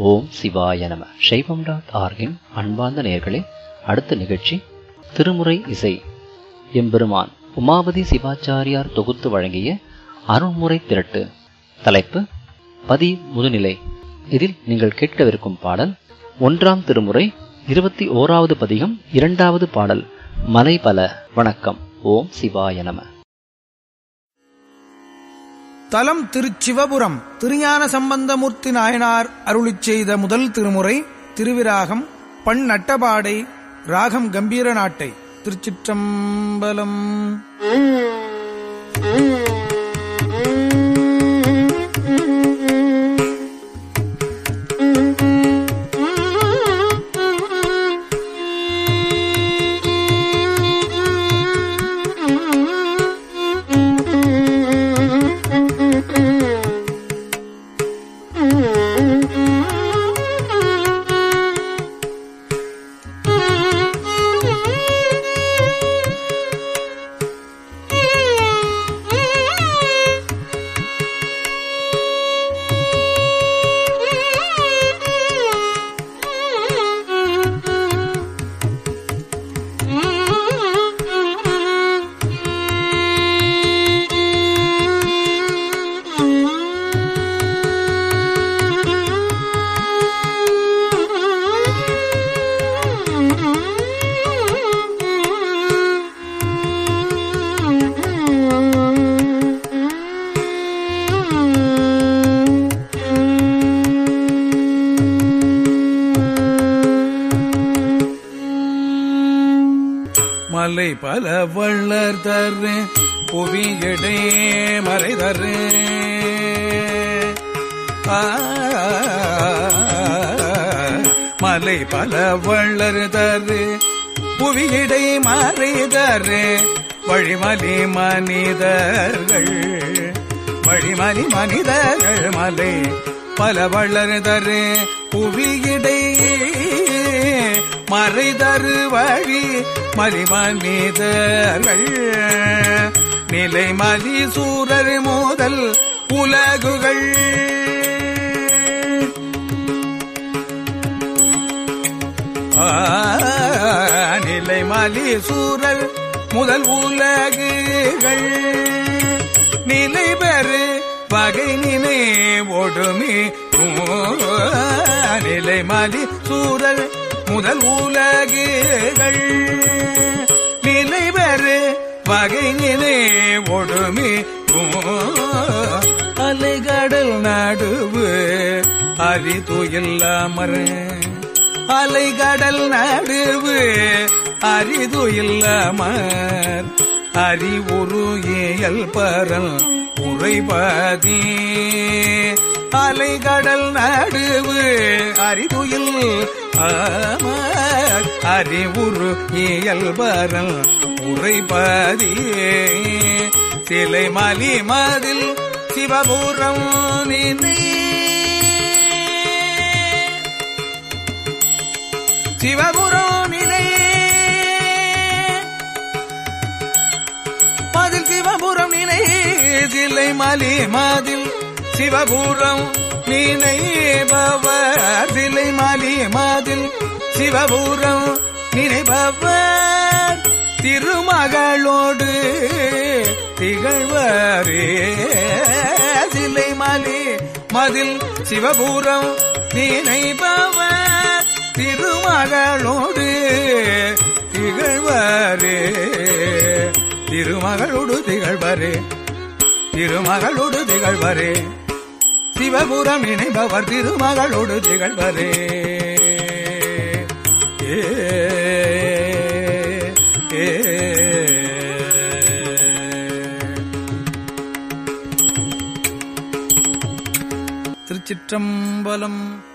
ஓம் சிவாய நம சைவம் டாட் ஆர்கின் அன்பார்ந்த நேயர்களே அடுத்த நிகழ்ச்சி திருமுறை இசை எம்பெருமான் உமாபதி சிவாச்சாரியார் தொகுத்து வழங்கிய அருள்முறை திரட்டு தலைப்பு பதி முதுநிலை இதில் நீங்கள் கேட்கவிருக்கும் பாடல் ஒன்றாம் திருமுறை இருபத்தி ஓராவது பதிகம் இரண்டாவது பாடல் மலை பல வணக்கம் ஓம் சிவாய நம தலம் திருச்சிவபுரம் திருஞான சம்பந்தமூர்த்தி நாயனார் அருளிச் செய்த முதல் திருமுறை திருவிராகம் பண் நட்டபாடை ராகம் கம்பீர நாட்டை திருச்சிற்றம்பலம் மலை பல வள்ளர் தரு புவியடே மறை தரு ஆ, மலை பல வள்ளர் தரு புவியடை மறை தரு வழிமலி மனிதர்கள் வழிமலி மனிதர்கள் மலை பல வள்ளர் தரு புவியிடை மறைதரு வழி மலிமனிதர்கள் நிலை மலி சூரர் மோதல் உலகுகள் ஆ, நிலை மலி சூரர் முதல் உலகுகள் நிலை பெறு பகை நினை ஒடுமி நிலை மலி சூரல் முதல் உலகுகள் நிலை பெறு வகை நினை ஒடுமி அலைகடல் நடுவு அரிதுயில்லாமர் அலைகடல் நடுவு அரிதுயில்லாமர் அறிவுரு இயல் பரல் உரைபதி அலைகடல் நடுவு அறிதுயில் ஆமார் அறிவுரு இயல் பரல் உரைபதி சிலை மலி மதில் சிவபுரம் நினை சிவபுரம் நினை மதில் சிவபுரம் நினை சிலை மலி மதில் சிவபுரம் நினைபவர் சிலை மலி மதில் சிவபுரம் நினைபவர் திருமகளோடு திகழ்வரே சிலை மலி மதில் சிவபுரம் நினைபவர் திருமகளோடு திகழ்வரே திருமகளோடு திகழ்வரே திருமகளோடு திகழ்வரே சிவபுரம் இணைபவர் திருமகளோடு திகழ்வரே ஏ, ஏ. திருச்சிற்றம்பலம்